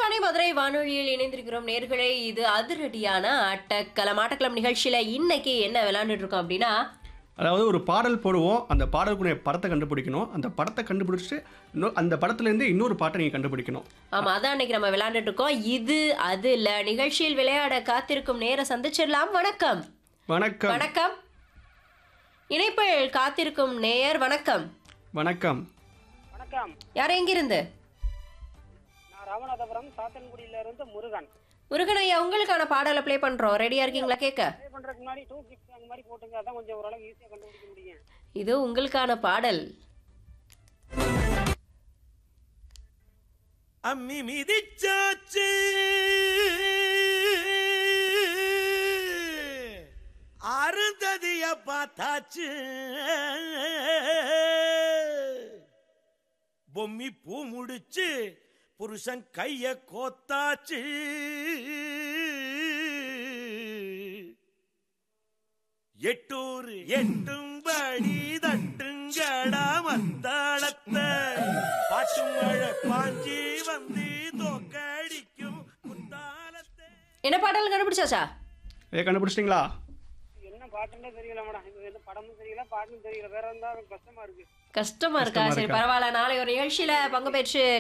ஆகாஷ்வாணி மதுரை வானொலியில் இணைந்திருக்கிறோம் நேர்களே இது அதிரடியான ஆட்டக்களம் ஆட்டக்களம் நிகழ்ச்சியில இன்னைக்கு என்ன விளையாண்டுட்டு இருக்கோம் அப்படின்னா அதாவது ஒரு பாடல் போடுவோம் அந்த பாடலுக்குரிய படத்தை கண்டுபிடிக்கணும் அந்த படத்தை கண்டுபிடிச்சிட்டு இன்னொரு அந்த படத்துலேருந்து இன்னொரு பாட்டை நீங்கள் கண்டுபிடிக்கணும் ஆமா அதான் இன்னைக்கு நம்ம விளையாண்டுட்டு இருக்கோம் இது அது இல்ல நிகழ்ச்சியில் விளையாட காத்திருக்கும் நேர சந்திச்சிடலாம் வணக்கம் வணக்கம் வணக்கம் இணைப்பில் காத்திருக்கும் நேயர் வணக்கம் வணக்கம் வணக்கம் யார் எங்கிருந்து நான் ராமநாதபுரம் சாத்தன்குடியில இருந்து முருகன் முருகன் ஐயா உங்களுக்கான பாடலை ப்ளே பண்றோம் ரெடியா இருக்கீங்களா கேட்க ப்ளே பண்றதுக்கு முன்னாடி டூ கிட்ஸ் அந்த மாதிரி போட்டுங்க அதான் கொஞ்சம் ஓரளவு ஈஸியா கண்டுபிடிக்க முடியும் இது உங்களுக்கான பாடல் அம்மி மிதிச்சாச்சு அருந்ததிய பார்த்தாச்சு பொம்மி பூ முடிச்சு புருஷன் கைய கோத்தாச்சு எட்டூர் எட்டும்படி தட்டுங்கடா மத்தாளத்தை பாட்டு மழை பாஞ்சி வந்து தோக்கடிக்கும் குத்தாலத்தை என்ன பாடல் கண்டுபிடிச்சாச்சா ஏ கண்டுபிடிச்சிட்டிங்களா என்ன பாட்டுன்னே தெரியல மேடம் இது என்ன படமும் தெரியல பாட்டும் தெரியல வேற இருந்தாலும் கஷ்டமா இருக்கு கஷ்டமா இருக்கா சரி பரவாயில்ல நாளை ஒரு நிகழ்ச்சியில பங்கு பெற்று